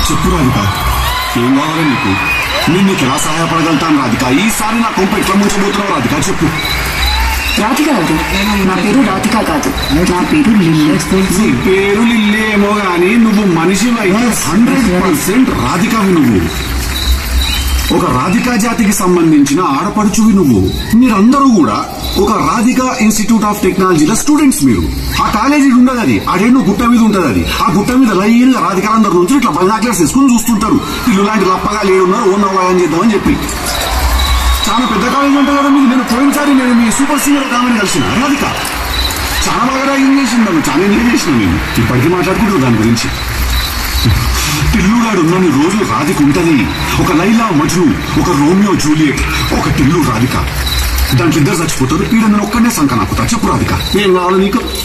చెప్పు రాధిక ఏం కావాలి నీకు నేను నీకు ఎలా సహాయపడగలుగుతాను రాధిక ఈసారి నా కొంప ఎట్లా ముంచబోతున్నావు రాధిక చెప్పు రాధిక గారు నా పేరు రాధిక కాదు నా పేరు లిల్లీ నీ పేరు లిల్లీ ఏమో గాని నువ్వు మనిషి హండ్రెడ్ పర్సెంట్ రాధికవి నువ్వు ఒక రాధికా జాతికి సంబంధించిన ఆడపడుచువి నువ్వు మీరందరూ కూడా ఒక రాధికా ఇన్స్టిట్యూట్ ఆఫ్ టెక్నాలజీలో స్టూడెంట్స్ మీరు ఆ కాలేజీ ఉండదు అది అడేనో గుట్ట మీద ఉంటది అది ఆ గుట్ట మీద లైన్ గా రాధికాలందరూ నుంచి ఇట్లా బైనాక్లర్స్ వేసుకుని చూస్తుంటారు ఇల్లు లాంటి లప్పగా లేడున్నారు ఓన్ అవ్వాలని చేద్దామని చెప్పి చాలా పెద్ద కాలేజీ ఉంటుంది కదా మీకు నేను పోయినసారి నేను మీ సూపర్ సీనియర్ కామని కలిసిన రాధిక చాలా బాగా ర్యాగింగ్ చేసింది నన్ను చాలా ఎంజాయ్ చేసిన నేను ఇప్పటికీ మాట్లాడుకుంటున్నాను దాని గురించి టిల్లుగాడు ఉన్నన్ని రోజులు రాధిక ఉంటది ఒక లైలా మజ్ను ఒక రోమియో జూలియట్ ఒక టిల్లు రాధిక దాంట్లో ఇద్దరు చచ్చిపోతారు ఈడ నేను ఒక్కడే సంక నాకు చెప్పు రాధిక ఏం కావాలి నీకు